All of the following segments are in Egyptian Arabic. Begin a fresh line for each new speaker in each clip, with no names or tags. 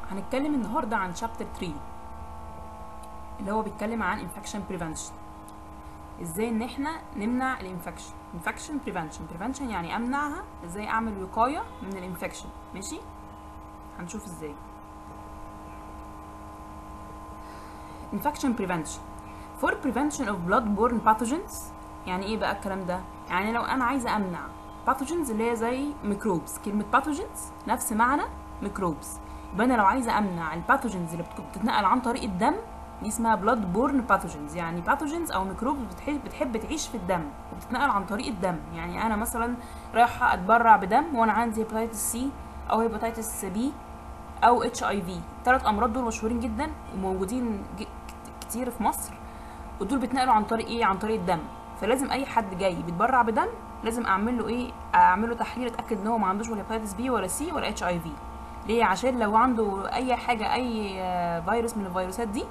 هنتكلم النهارده عن شابتر 3 اللي هو بيتكلم عن infection prevention ازاي ان احنا نمنع الانفكشن infection prevention prevention يعني امنعها ازاي اعمل وقايه من الانفكشن ماشي هنشوف ازاي infection prevention for prevention of blood-borne pathogens يعني ايه بقى الكلام ده يعني لو انا عايزه امنع pathogens اللي هي زي ميكروبس كلمه pathogens نفس معنى ميكروبس يبقى انا لو عايزه امنع الباثوجينز اللي بتك- بتتنقل عن طريق الدم دي اسمها بلاد بورن باثوجينز يعني باثوجينز او ميكروبس بتحب, بتحب تعيش في الدم وبتتنقل عن طريق الدم يعني انا مثلا رايحه اتبرع بدم وانا عندي هيباتيتس سي او هيباتيتس بي او اتش اي في الثلاث امراض دول مشهورين جدا وموجودين ج- كت- كتير في مصر ودول بيتنقلوا عن طريق ايه عن طريق الدم فلازم اي حد جاي بيتبرع بدم لازم اعمل له ايه اعمل له تحليل اتاكد ان هو ما عندوش ولا هيباتيتس بي ولا سي ولا اتش اي في ليه عشان لو عنده اي حاجه اي آه، فيروس من الفيروسات دي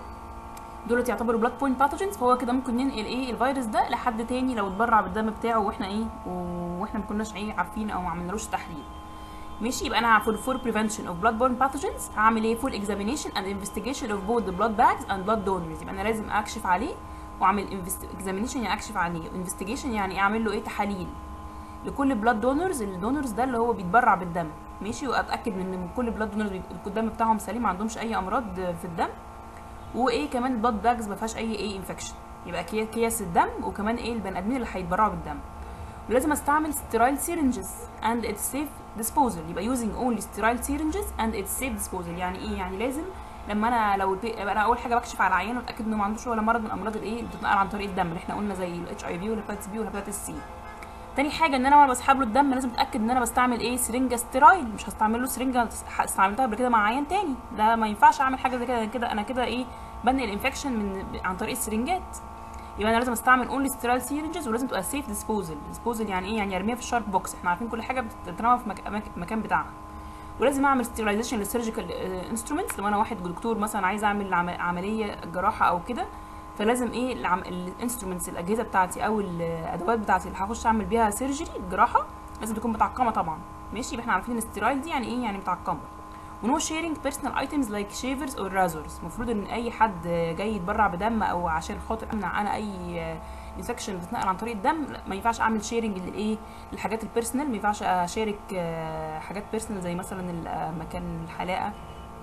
دول يعتبروا بلاد بوينت باثوجينز فهو كده ممكن ننقل ايه الفيروس ده لحد تاني لو اتبرع بالدم بتاعه واحنا ايه واحنا ما كناش ايه عارفين او ما عملنالوش تحليل ماشي يبقى انا for for prevention of blood-borne pathogens هعمل ايه full examination and investigation of both the blood bags and blood donors يبقى انا لازم اكشف عليه واعمل invest- examination يعني اكشف عليه investigation يعني اعمل له ايه تحاليل لكل بلاد دونرز الدونرز ده اللي هو بيتبرع بالدم ماشي واتاكد من ان من كل بلاد دونرز الدم بتاعهم سليم ما عندهمش اي امراض في الدم وايه كمان البلاد باجز ما فيهاش اي ايه انفكشن يبقى كي- اكياس الدم وكمان ايه البني ادمين اللي هيتبرعوا بالدم ولازم استعمل sterile syringes and its safe disposal يبقى using only sterile syringes and its safe disposal يعني ايه يعني لازم لما انا لو البي- يبقى انا اول حاجه بكشف على العيان واتاكد انه ما عندوش ولا مرض من الامراض الايه اللي بتتنقل عن طريق الدم اللي احنا قلنا زي الاتش اي في والهيباتيتس بي والهيباتيتس سي تاني حاجه ان انا وانا بسحب له الدم لازم اتاكد ان انا بستعمل ايه سرنجه ستيرايل مش هستعمل له سرنجه استعملتها قبل كده مع عيان تاني ده ما ينفعش اعمل حاجه زي كده كده انا كده ايه بنقل الانفكشن من عن طريق السرنجات يبقى انا لازم استعمل اونلي ستيرايل سيرنجز ولازم تبقى سيف ديسبوزل ديسبوزل يعني ايه يعني ارميها في الشارك بوكس احنا عارفين كل حاجه بتترمى في مك- مك- المكان بتاعها ولازم اعمل ستيرايزيشن للسيرجيكال انسترومنتس لو انا واحد دكتور مثلا عايز اعمل عم- عمليه جراحه او كده فلازم ايه الانسترومنتس الاجهزه بتاعتي او الادوات بتاعتي اللي هخش اعمل بيها سيرجري الجراحه لازم تكون متعقمه طبعا ماشي يبقى احنا عارفين الستيرايل دي يعني ايه يعني متعقمه ونو شيرنج بيرسونال ايتمز لايك شيفرز اور رازرز المفروض ان اي حد جاي يتبرع بدم او عشان خاطر امنع انا اي انفكشن بتتنقل عن طريق الدم لا، ما ينفعش اعمل شيرنج للايه الحاجات البيرسونال ما ينفعش اشارك آه، حاجات بيرسونال زي مثلا ال- آه، مكان الحلاقه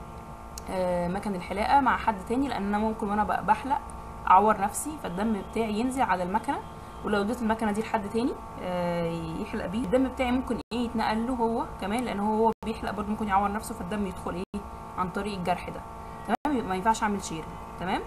آه، مكان الحلاقه مع حد تاني لان انا ممكن وانا ب- بحلق اعور نفسي فالدم بتاعي ينزل على المكنه ولو اديت المكنه دي لحد تاني آه، يحلق بيه الدم بتاعي ممكن ايه يتنقل له هو كمان لان هو هو بيحلق برضه ممكن يعور نفسه فالدم يدخل ايه عن طريق الجرح ده تمام يبقى ما ينفعش اعمل شير تمام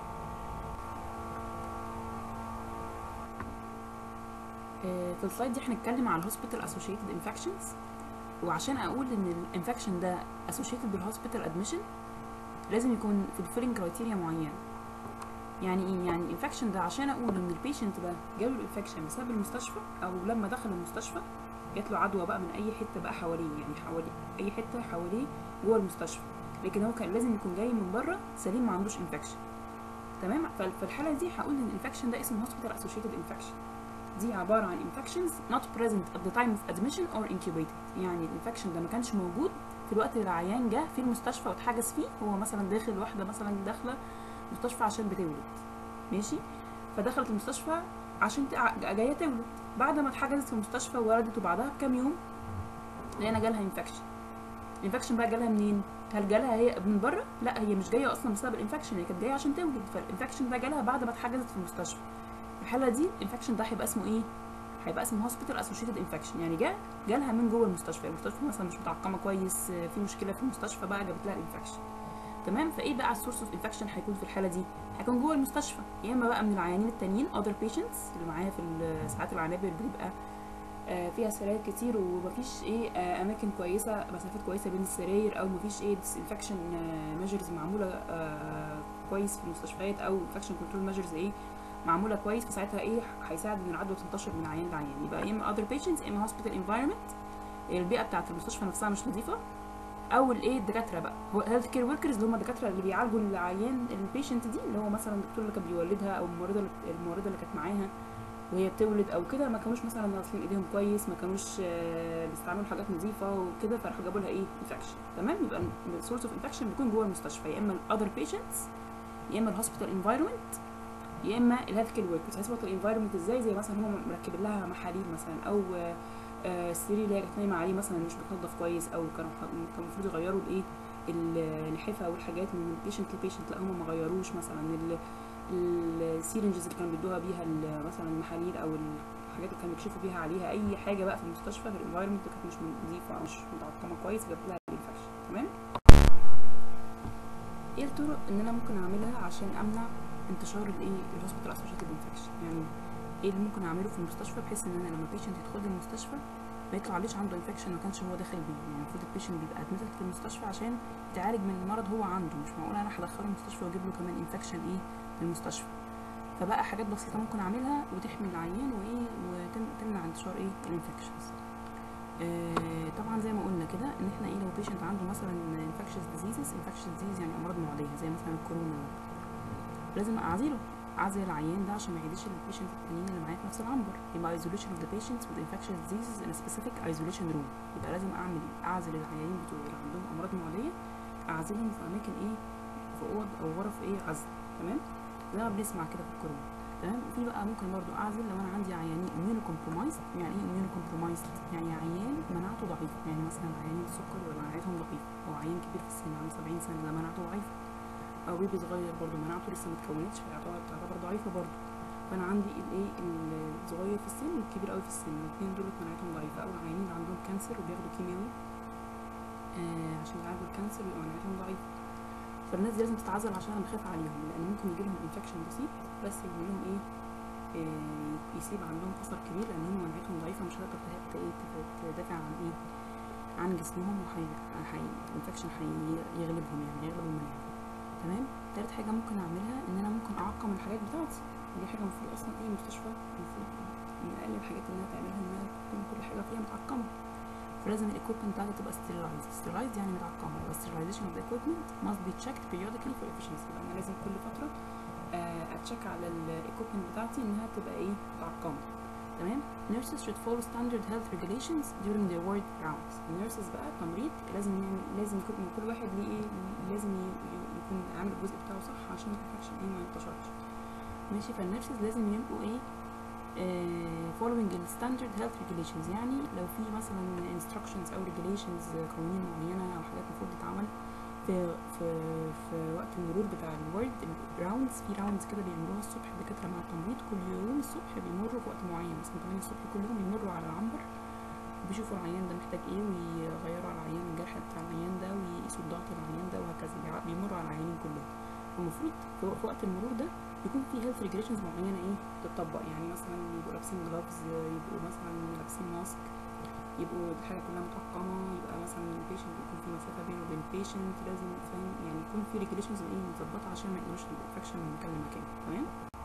آه، في السلايد دي هنتكلم عن الهوسبيتال اسوشيتد انفكشنز وعشان اقول ان الانفكشن ده اسوشيتد بالهوسبيتال ادميشن لازم يكون فولفيلنج كرايتيريا معينه يعني ايه يعني الانفكشن ده عشان اقول ان البيشنت ده جاله الانفكشن بسبب المستشفى او لما دخل المستشفى جات له عدوى بقى من اي حته بقى حواليه يعني حواليه اي حته حواليه جوه المستشفى لكن هو كان لازم يكون جاي من بره سليم ما عندوش انفكشن تمام فال- في الحاله دي هقول ان الانفكشن ده اسمه hospital associated infection دي عباره عن infections not present at the time of admission or incubated يعني الانفكشن ده ما كانش موجود في الوقت اللي العيان جه في المستشفى واتحجز فيه هو مثلا داخل واحده مثلا داخله مستشفى عشان بتولد ماشي فدخلت المستشفى عشان تع- جايه تولد بعد ما اتحجزت في المستشفى وولدت وبعدها بكام يوم لقينا جالها انفكشن الانفكشن بقى جالها منين هل جالها هي من بره لا هي مش جايه اصلا بسبب الانفكشن هي كانت جايه عشان تولد فالانفكشن ده جالها بعد ما اتحجزت في المستشفى في الحاله دي الانفكشن ده هيبقى اسمه ايه هيبقى اسمه هوسبيتال اسوشيتد انفكشن يعني جا جالها من جوه المستشفى المستشفى مثلا مش متعقمه كويس آه، في مشكله في المستشفى بقى جابت لها الانفكشن تمام فايه بقى السورس اوف انفكشن هيكون في الحاله دي هيكون جوه المستشفى يا اما بقى من العيانين التانيين other patients اللي معايا في ال- ساعات العنابر بتبقى آه، فيها سراير كتير ومفيش ايه آه، اماكن كويسه مسافات كويسه بين السراير او مفيش ايه disinfection ميجرز معموله آه، كويس في المستشفيات او infection كنترول ميجرز ايه معموله كويس فساعتها ايه هيساعد ان العدوى تنتشر من عيان لعيان يبقى يا اما other patients يا اما hospital environment البيئه بتاعت المستشفى نفسها مش نظيفه او الايه الدكاتره بقى هو هيلث كير وركرز اللي هم الدكاتره اللي بيعالجوا العيان البيشنت دي اللي هو مثلا الدكتور اللي كان بيولدها او الممرضه اللي- الممرضه اللي كانت معاها وهي بتولد او كده ما كانوش مثلا غاسلين ايديهم كويس ما كانوش آه، بيستعملوا حاجات نظيفه وكده فراحوا جابوا لها ايه انفكشن تمام يبقى السورس اوف انفكشن بيكون جوه المستشفى يا اما الاذر بيشنتس يا اما الهوسبيتال انفايرمنت يا اما الهيلث كير وركرز هيثبت الانفايرمنت ازاي زي مثلا هم مركبين لها محاليل مثلا او آه، آه، السرير اللي هي كانت نايمه عليه مثلا مش متنضف كويس او كانوا ح- كان المفروض يغيروا الايه النحافه او الحاجات من بيشنت لبيشنت لا هم ما غيروش مثلا ال- السيرنجز اللي كانوا بيدوها بيها ال- مثلا المحاليل او الحاجات اللي كانوا بيكشفوا بيها عليها اي حاجه بقى في المستشفى في الانفايرمنت كانت مش نظيفه او مش متعقمه كويس جابت لها الانفكشن تمام ايه الطرق ان انا ممكن اعملها عشان امنع انتشار الايه الهوسبيتال اسوشيتد انفكشن يعني ايه اللي ممكن اعمله في المستشفى بحيث ان انا لما البيشنت يدخل لي المستشفى ما يطلعليش عنده انفكشن ما كانش هو داخل بيه يعني المفروض البيشنت بيبقى ادمتد في المستشفى عشان يتعالج من المرض هو عنده مش معقول انا هدخله المستشفى واجيب له كمان انفكشن ايه في المستشفى فبقى حاجات بسيطه ممكن اعملها وتحمي العيان وايه وتمنع انتشار ايه الانفكشنز آه طبعا زي ما قلنا كده ان احنا ايه لو بيشنت عنده مثلا انفكشنز ديزيزز انفكشنز ديزيز يعني امراض معديه زي مثلا الكورونا لازم اعزله اعزل العيان ده عشان ما يعيدش البيشنت التانيين اللي معايا في نفس العنبر يبقى isolation of the patients with infectious diseases in a specific isolation room يبقى لازم اعمل اعزل العيانين بتوعي اللي عندهم امراض معديه اعزلهم في اماكن ايه في اوض او غرف ايه عزل تمام زي ما بنسمع كده في الكورونا تمام في بقى ممكن برضو اعزل لو انا عندي عيانين immuno compromised يعني ايه immuno compromised يعني عيان مناعته ضعيفه يعني مثلا عيانين السكر ولا مناعتهم ضعيفه او عيان كبير في السن عنده 70 سنه ده مناعته ضعيفه او بيبي صغير برضو مناعته لسه ما اتكونتش فيعتبر تعتبر ضعيفه برضو فانا عندي الايه الصغير في السن والكبير قوي في السن الاثنين دول مناعتهم ضعيفه او العيانين اللي عندهم كانسر وبياخدوا كيماوي آه عشان يعالجوا الكانسر بيبقى مناعتهم ضعيفه فالناس دي لازم تتعزل عشان انا بخاف عليهم لان ممكن يجي لهم انفكشن بسيط بس يعمل لهم ايه آه، يسيب عندهم اثر كبير لان هم مناعتهم ضعيفه مش هتقدر ت- ت- إيه، تف- تدافع عن ايه عن جسمهم وحي حي... الانفكشن هيغلبهم يعني هيغلبوا المناعه تمام تالت حاجه ممكن اعملها ان انا ممكن اعقم الحاجات بتاعتي دي حاجه المفروض اصلا اي مستشفى المفروض من اقل الحاجات اللي انها تعملها انها تكون كل حاجه فيها متعقمه فلازم الايكويبمنت بتاعتي تبقى ستيرلايزد ستيرلايزد يعني متعقمه يبقى sterilization of the equipment must be checked periodically for efficiency يبقى انا لازم كل فتره آه، اتشيك على الايكويبمنت بتاعتي انها تبقى ايه متعقمه تمام nurses should follow standard health regulations during their work rounds النيرسز بقى التمريض لازم يعمل لازم يكون كل واحد ليه ايه لازم ي- ي- يكون عامل الجزء بتاعه صح عشان الانفكشن ايه ما ينتشرش ماشي فالنيرسز لازم يبقوا ايه آه، following the standard health regulations يعني لو في مثلا instructions او regulations آه، قوانين معينه او حاجات المفروض تتعمل في في في وقت المرور بتاع الورد راوندز في راوندز كده بيعملوها الصبح دكاتره مع التمريض كل يوم الصبح بيمروا في وقت معين مثلا 8 الصبح كل يوم بيمروا على العنبر بيشوفوا العيان ده محتاج ايه ويغيروا على العيان الجرح بتاع العيان ده ويقيسوا الضغط العيان ده وهكذا بيع- بيمروا على العيانين كلهم المفروض في في وقت المرور ده يكون في هيلث ريجريشنز معينه ايه تطبق يعني مثلا يبقوا لابسين جلافز يبقوا مثلا لابسين ماسك يبقوا الحاجه كلها متعقمه يبقى مثلا البيشنت يكون في مسافه بينه وبين البيشنت لازم فاهم يعني يكون في ريجريشنز ايه متظبطه عشان ما يقدروش الانفكشن من مكان لمكان تمام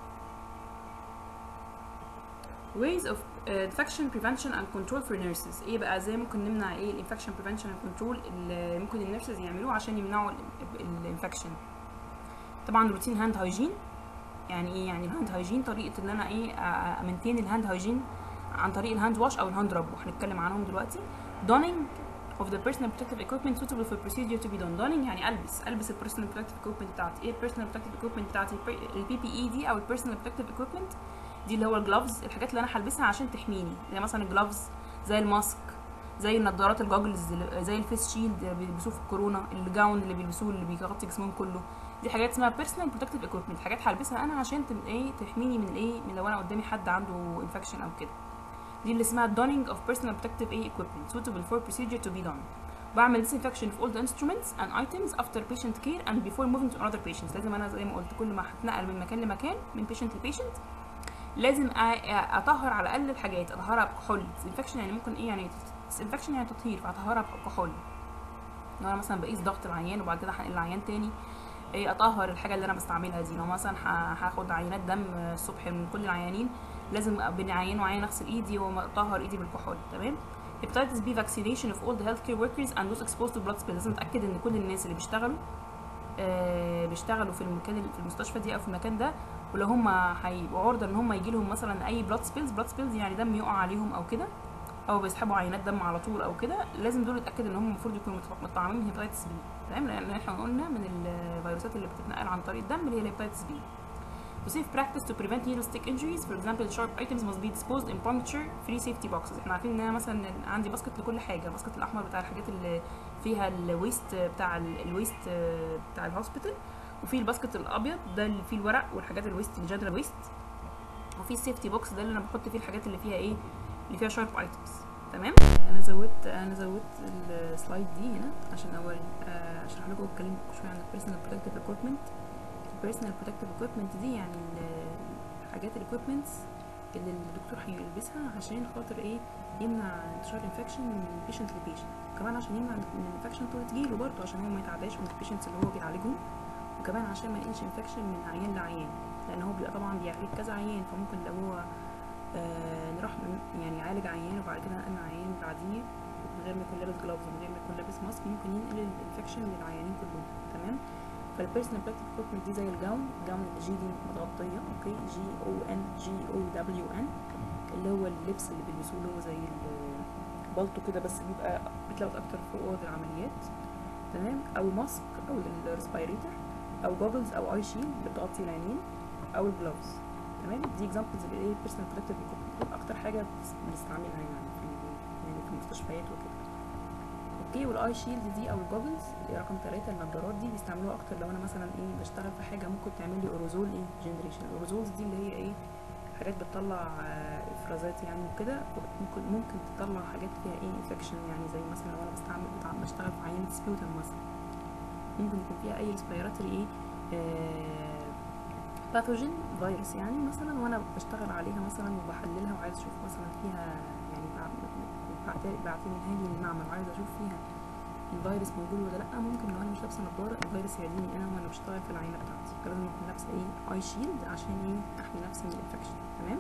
ways of uh, infection prevention and control for nurses ايه بقى ازاي ممكن نمنع ايه الانفكشن prevention and control اللي ممكن النيرسز يعملوه عشان يمنعوا الانفكشن طبعا روتين هاند هايجين يعني ايه يعني الهاند هايجين طريقه ان انا ايه امنتين الهاند هايجين عن طريق الهاند واش او الهاند رب وهنتكلم عنهم دلوقتي donning of the personal protective equipment suitable for procedure to be done donning يعني البس البس ال personal protective equipment بتاعتي ايه ال personal protective equipment بتاعتي البي بي اي دي او ال personal protective equipment دي اللي هو الجلافز الحاجات اللي انا هلبسها عشان تحميني زي مثلا الجلافز زي الماسك زي النضارات الجوجلز اللي- زي الفيس شيلد اللي بيلبسوه في الكورونا الجاون اللي بيلبسوه اللي بيغطي جسمهم كله دي حاجات اسمها بيرسونال بروتكتيف ايكويبمنت حاجات هلبسها انا عشان تم ايه تحميني من الايه من لو انا قدامي حد عنده انفكشن او كده دي اللي اسمها donning of personal protective ايه equipment suitable for procedure to be done بعمل disinfection of all the instruments and items after patient care and before moving to another patients لازم انا زي ما قلت كل ما هتنقل من مكان لمكان من patient لبيشنت لازم أ- أ- اطهر على الاقل الحاجات اطهرها بكحول disinfection يعني ممكن ايه يعني disinfection يعني تطهير فاطهرها بكحول لو انا مثلا بقيس ضغط العيان وبعد كده هنقل العيان تاني ايه اطهر الحاجه اللي انا بستعملها دي لو مثلا ه- هاخد عينات دم الصبح من كل العيانين لازم بين عيان وعيان اغسل ايدي واطهر ايدي بالكحول تمام hepatitis B vaccination of all the healthcare workers and those exposed to blood spill لازم اتاكد ان كل الناس اللي بيشتغلوا آه بيشتغلوا في المكان في المستشفى دي او في المكان ده ولو هم هيبقوا عرضه ان هم يجي لهم مثلا اي بلاد سبيلز بلاد سبيلز يعني دم يقع عليهم او كده او بيسحبوا عينات دم على طول او كده لازم دول يتاكد ان هم المفروض يكونوا متط- متطعمين من هيباتيتس بي تمام لان احنا قلنا من الفيروسات اللي بتتنقل عن طريق الدم اللي هي الهيباتيتس بي To safe practice to prevent needle stick injuries, for example, sharp items must be disposed in puncture free safety boxes. احنا عارفين ان انا مثلا عندي باسكت لكل حاجه، الباسكت الاحمر بتاع الحاجات اللي فيها الويست بتاع ال- الويست بتاع الهوسبيتال وفي الباسكت الابيض ده اللي فيه الورق والحاجات الويست الجنرال ويست وفي السيفتي بوكس ده اللي انا بحط فيه الحاجات اللي فيها ايه اللي فيها شارب ايتمز تمام انا زودت انا زودت السلايد دي هنا عشان اوري آه، اشرح لكم اتكلم شويه عن البيرسونال بروتكتيف ايكويبمنت البيرسونال بروتكتيف ايكويبمنت دي يعني ال- الحاجات الايكويبمنتس اللي الدكتور هيلبسها عشان خاطر ايه يمنع انتشار الانفكشن من بيشنت لبيشنت كمان عشان يمنع ان الانفكشن تجيله برضه عشان هو ما يتعداش من البيشنتس اللي هو بيعالجهم وكمان عشان ما ينقلش انفكشن من عيان لعيان لان هو بيبقى طبعا بيعالج كذا عيان فممكن لو هو آه نروح من- يعني يعالج عيان وبعد كده نقل عيان بعديه من غير ما يكون لابس جلافز من غير ما يكون لابس ماسك ممكن ينقل الانفكشن للعيانين كلهم تمام فالبيرسونال بروتكتيف ايكويبمنت دي زي الجاون الجاون الجي دي متغطيه اوكي جي او ان جي او دبليو ان اللي هو اللبس اللي بيلبسوه اللي هو زي البلطو كده بس بيبقى بتلاقوا اكتر في اوض العمليات تمام او ماسك او الريسبيريتور او جوجلز او اي شيلد اللي بتغطي العينين او الجلوفز تمام دي اكزامبلز الايه بيرسونال بروتكتيف ايكويبمنت اكتر حاجه بس- بنستعملها يعني في يعني في المستشفيات وكده اوكي والاي شيلد دي او الجوجلز رقم ثلاثة النضارات دي بيستعملوها اكتر لو انا مثلا ايه بشتغل في حاجه ممكن تعمل لي اوروزول ايه جنريشن الاوروزولز دي اللي هي ايه حاجات بتطلع آه، افرازات يعني وكده ممكن ممكن تطلع حاجات فيها ايه انفكشن يعني زي مثلا لو انا بستعمل بتاع- بشتغل في عينه سبيوتم مثلا ممكن يكون فيها اي ريسبيراتوري ايه باثوجين فيروس يعني مثلا وانا بشتغل عليها مثلا وبحللها وعايز اشوف مثلا فيها يعني بعتني لي المعمل وعايز اشوف فيها الفيروس موجود ولا لا ممكن لو انا مش لابسه نضاره الفيروس يعديني انا وانا بشتغل في العينه بتاعتي فلازم اكون لابسه ايه اي شيلد عشان ايه احمي نفسي من الانفكشن تمام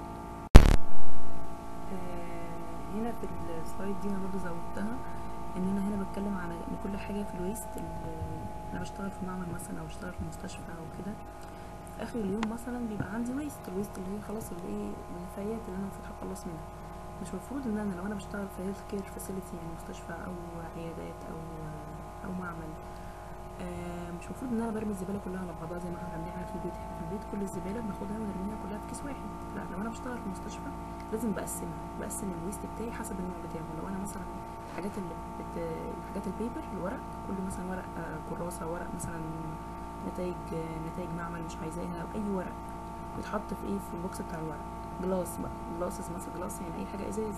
آه هنا في السلايد دي انا برضه زودتها ان انا هنا بتكلم على ان كل حاجه في الويست اللي انا بشتغل في معمل مثلا او بشتغل في مستشفى او كده في اخر اليوم مثلا بيبقى عندي ويست الويست اللي هي خلاص اللي ايه النفايات اللي انا المفروض هخلص منها مش المفروض ان انا لو انا بشتغل في هيلث كير فاسيلتي يعني مستشفى او عيادات او او معمل آه مش المفروض ان انا برمي الزباله كلها على بعضها زي ما احنا بنعمل في البيت احنا في البيت كل الزباله بناخدها ونرميها كلها في كيس واحد لا لو انا بشتغل في مستشفى لازم بقسمها بقسم الويست بتاعي حسب النوع بتاعه لو انا مثلا الحاجات اللي بت... الحاجات البيبر الورق كل مثلا ورق آه كراسه ورق مثلا نتائج آه نتائج معمل مش عايزاها او اي ورق بيتحط في ايه في البوكس بتاع الورق جلاس بقى جلاسز مثلا جلاس يعني اي حاجه ازاز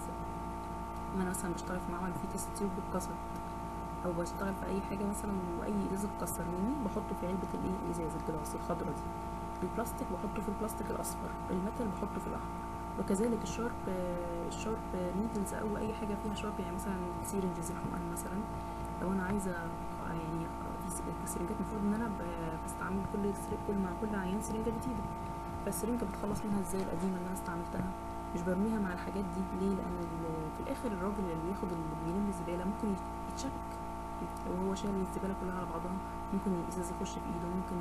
ما انا مثلا بشتغل في معمل فيه تيست تيوب اتكسر او بشتغل في اي حاجه مثلا واي ازاز اتكسر مني بحطه في علبه الايه الازاز الجلاس الخضراء دي البلاستيك بحطه في البلاستيك الاصفر الميتال بحطه في الاحمر وكذلك الشارب الشارب نيدلز او اي حاجه فيها شارب يعني مثلا سيرنجز الحقن مثلا لو انا عايزه يعني في سرنجات المفروض ان انا بستعمل كل كل مع كل عيان سرنجه جديده فالسرنجه بتخلص منها ازاي القديمه اللي انا استعملتها مش برميها مع الحاجات دي ليه لان في الاخر الراجل اللي بياخد اللي بيلم الزباله ممكن يتشك وهو شايل الزباله كلها على بعضها ممكن الازاز يخش في ايده ممكن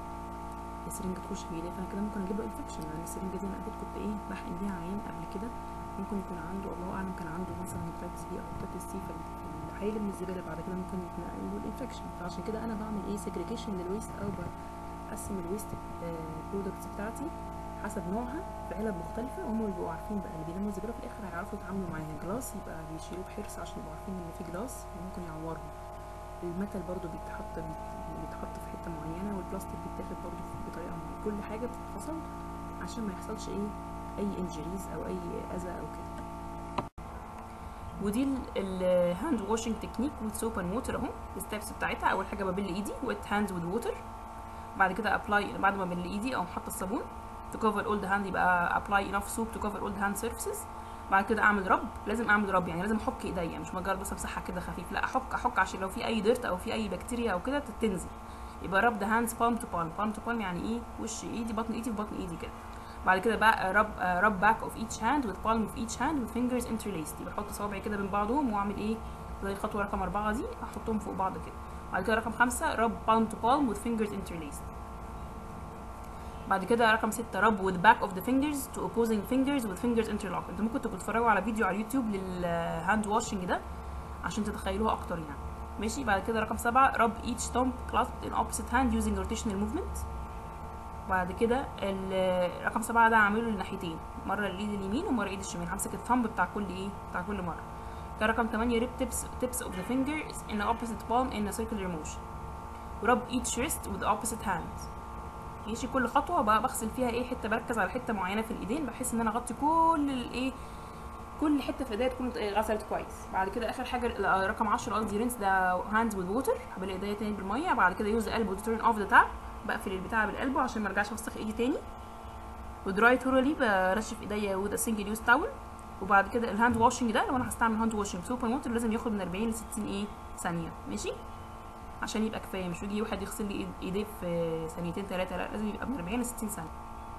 السرنجه تخش في ايديه فانا كده ممكن اجيب له انفكشن لان السرنجه دي انا اكيد كنت ايه بحقن بيها عيان قبل كده ممكن يكون عنده الله اعلم كان عنده مثلا هيباتيتس بي او هيباتيتس سي فهيلم الزباله بعد كده ممكن يتنقل له الانفكشن فعشان كده انا بعمل ايه سيجريجيشن للويست او بقسم الويست برودكتس بتاعتي حسب نوعها في علب مختلفة هم بيبقوا عارفين بقى اللي بيلموا الزبالة في الآخر هيعرفوا يتعاملوا معاها جلاس يبقى بيشيلوه بحرص عشان يبقوا عارفين إن في جلاس وممكن يعورهم الميتال برضو بيتحط بيتحط في حتة معينة والبلاستيك بيتاخد برضو بطريقة معينة كل حاجة بتتفصل عشان ما يحصلش ايه أي انجريز أو أي أذى أو كده ودي الهاند واشنج تكنيك وذ سوب اند ووتر اهو الستبس بتاعتها اول حاجه ببل ايدي ويت هاندز وذ ووتر بعد كده ابلاي بعد ما ابل ايدي او حاطه الصابون to cover all the hand يبقى apply enough soap to cover all the hand surfaces بعد كده اعمل رب لازم اعمل رب يعني لازم احك ايديا مش مجرد بس امسحها كده خفيف لا احك احك عشان لو في اي ديرت او في اي بكتيريا او كده تنزل يبقى رب the hands palm to palm palm to palm يعني ايه وش ايدي بطن ايدي وبطن ايدي كده بعد كده بقى رب رب باك اوف each hand with palm of each hand with fingers interlaced يبقى احط صوابعي كده بين بعضهم واعمل ايه زي الخطوه رقم أربعة دي احطهم فوق بعض كده بعد كده رقم خمسة رب palm to palm with fingers interlaced بعد كده رقم ستة رب with back of the fingers to opposing fingers with fingers interlocked انتوا ممكن تبقوا تتفرجوا على فيديو على اليوتيوب للهاند واشنج ده عشان تتخيلوها اكتر يعني ماشي بعد كده رقم سبعة رب each thumb clasped in opposite hand using rotational movement بعد كده ال- رقم سبعة ده عامله للناحيتين مرة الايد اليمين ومرة الايد الشمال همسك الثumb بتاع كل ايه بتاع كل مرة كده رقم تمانية rib tips tips of the fingers in opposite palm in a circular motion ورب each wrist with opposite hand ماشي كل خطوه بقى بغسل فيها ايه حته بركز على حته معينه في الايدين بحيث ان انا اغطي كل الايه كل حته في ايديا تكون غسلت كويس بعد كده اخر حاجه لا، رقم 10 قصدي رينس ده هاندز وذ ووتر هبل ايديا تاني بالميه بعد كده يوز قلب وترن اوف ذا تاب بقفل البتاع بالقلب عشان ما ارجعش اوسخ ايدي تاني ودراي تورالي برشف ايديا وذ سنجل يوز تاول وبعد كده الهاند واشنج ده لو انا هستعمل هاند واشنج سوبر ووتر لازم ياخد من 40 ل 60 ايه ثانيه ماشي عشان يبقى كفايه مش يجي واحد يغسل لي إيد- ايديه في ثانيتين ثلاثه لا لازم يبقى من 40 ل 60 ثانيه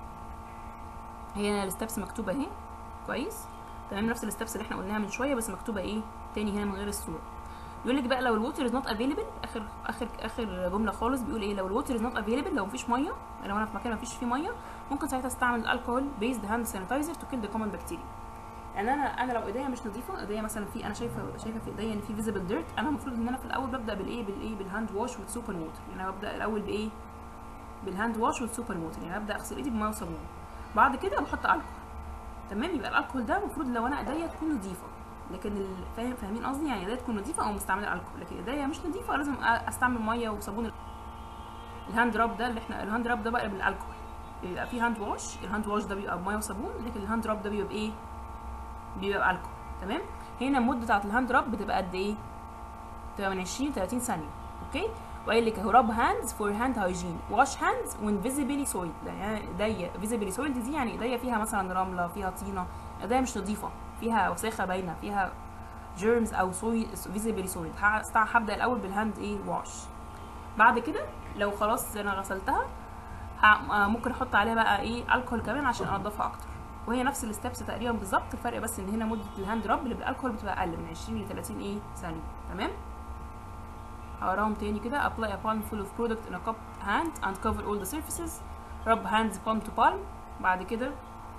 هي الستبس مكتوبه اهي كويس تمام نفس الستبس اللي احنا قلناها من شويه بس مكتوبه ايه تاني هنا من غير الصوره يقول لك بقى لو الووتر از نوت افيلبل اخر اخر اخر جمله خالص بيقول ايه لو الووتر از نوت افيلبل لو مفيش ميه لو انا في مكان مفيش فيه ميه ممكن ساعتها استعمل الكحول بيزد هاند سانيتايزر تو كيل ذا كومن بكتيريا يعني انا انا لو ايديا مش نظيفه ايديا مثلا في انا شايفه شايفه في ايديا ان في فيزيبل ديرت انا المفروض ان انا في الاول ببدا بالايه بالايه بالهاند واش والسوبر ووتر يعني انا ببدا الاول بايه بالهاند واش والسوبر ووتر يعني ابدا اغسل ايدي بميه وصابون بعد كده بحط الكحول تمام يبقى الالكحول ده المفروض لو انا ايديا تكون نظيفه لكن ال- فاهم فاهمين قصدي يعني ايديا تكون نظيفه او مستعمله الكحول لكن ايديا مش نظيفه لازم أ- استعمل ميه وصابون الهاند راب ده اللي احنا الهاند راب ده بقى بالالكحول بيبقى فيه هاند واش الهاند واش ده بيبقى بميه وصابون لكن الهاند راب ده بيبقى بايه بيبقى الكحول تمام هنا المده بتاعه الهاند راب بتبقى قد ايه بتبقى من 20 ل 30 ثانيه اوكي وقال لك اهو راب هاندز فور هاند هايجين واش هاندز وين فيزيبلي سويد يعني ايديا فيزيبلي سويد دي يعني ايديا فيها مثلا رمله فيها طينه ايديا مش نظيفه فيها وساخه باينه فيها جيرمز او سوي فيزيبلي سويد هبدا الاول بالهاند ايه واش بعد كده لو خلاص انا غسلتها ه- آه، ممكن احط عليها بقى ايه الكحول كمان عشان انضفها اكتر وهي نفس الستبس تقريبا بالظبط الفرق بس ان هنا مده الهاند راب اللي بالالكحول بتبقى اقل من 20 ل 30 ايه ثانيه تمام هقراهم تاني كده apply a palm full of product in a cupped hand and cover all the surfaces rub hands palm to palm بعد كده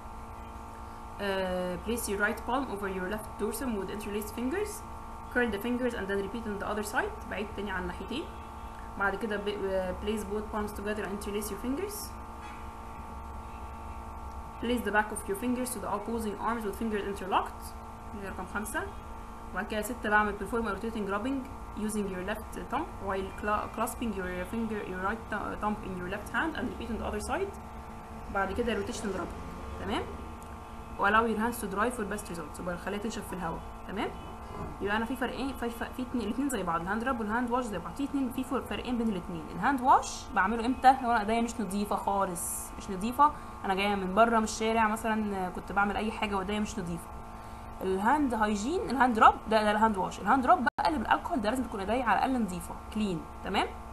uh, place your right palm over your left dorsum with interlaced fingers curl the fingers and then repeat on the other side بعيد تاني على الناحيتين بعد كده ب- uh, place both palms together and interlace your fingers place the back of your fingers to the opposing arms with fingers interlocked دي رقم خمسة وبعد كده ستة بعمل perform a rotating rubbing using your left thumb while cla- clasping your finger your right th- thumb in your left hand and repeat on the other side بعد كده rotational rubbing تمام allow your hands to dry for best results يبقى خليها تنشف في الهواء تمام يبقى انا في فرقين في ف- في اتنين الاثنين زي بعض الهاند راب والهاند واش زي بعض في اتنين في فر- فرقين بين الاثنين الهاند واش بعمله امتى لو انا ايديا مش نظيفه خالص مش نظيفه انا جايه من بره من الشارع مثلا كنت بعمل اي حاجه وايديا مش نظيفه الهاند هايجين الهاند راب ده ده الهاند واش الهاند راب بقى اللي بالالكحول ده لازم تكون ايديا على الاقل نظيفه كلين تمام